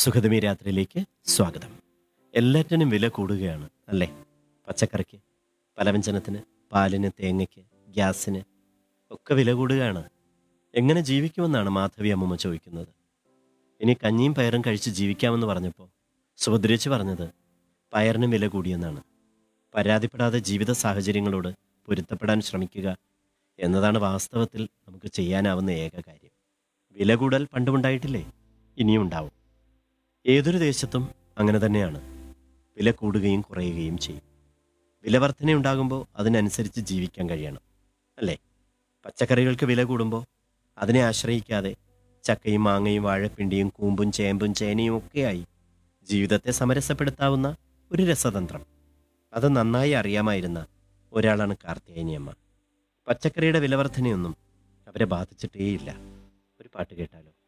സുഖതമി രാത്രിയിലേക്ക് സ്വാഗതം എല്ലാറ്റിനും വില കൂടുകയാണ് അല്ലേ പച്ചക്കറിക്ക് പലവ്യഞ്ജനത്തിന് പാലിന് തേങ്ങയ്ക്ക് ഗ്യാസിന് ഒക്കെ വില കൂടുകയാണ് എങ്ങനെ ജീവിക്കുമെന്നാണ് മാധവി അമ്മമ്മ ചോദിക്കുന്നത് ഇനി കഞ്ഞിയും പയറും കഴിച്ച് ജീവിക്കാമെന്ന് പറഞ്ഞപ്പോൾ സുഭദ്രേച്ച് പറഞ്ഞത് പയറിന് വില കൂടിയെന്നാണ് പരാതിപ്പെടാതെ ജീവിത സാഹചര്യങ്ങളോട് പൊരുത്തപ്പെടാൻ ശ്രമിക്കുക എന്നതാണ് വാസ്തവത്തിൽ നമുക്ക് ചെയ്യാനാവുന്ന ഏക കാര്യം വില കൂടൽ പണ്ടുമുണ്ടായിട്ടില്ലേ ഇനിയും ഉണ്ടാവും ഏതൊരു ദേശത്തും അങ്ങനെ തന്നെയാണ് വില കൂടുകയും കുറയുകയും ചെയ്യും വില വർധന ഉണ്ടാകുമ്പോൾ അതിനനുസരിച്ച് ജീവിക്കാൻ കഴിയണം അല്ലേ പച്ചക്കറികൾക്ക് വില കൂടുമ്പോൾ അതിനെ ആശ്രയിക്കാതെ ചക്കയും മാങ്ങയും വാഴപ്പിണ്ടിയും കൂമ്പും ചേമ്പും ചേനയും ഒക്കെയായി ജീവിതത്തെ സമരസപ്പെടുത്താവുന്ന ഒരു രസതന്ത്രം അത് നന്നായി അറിയാമായിരുന്ന ഒരാളാണ് കാർത്തികേയനിയമ്മ പച്ചക്കറിയുടെ വിലവർധനയൊന്നും അവരെ ബാധിച്ചിട്ടേയില്ല ഒരു പാട്ട് കേട്ടാലോ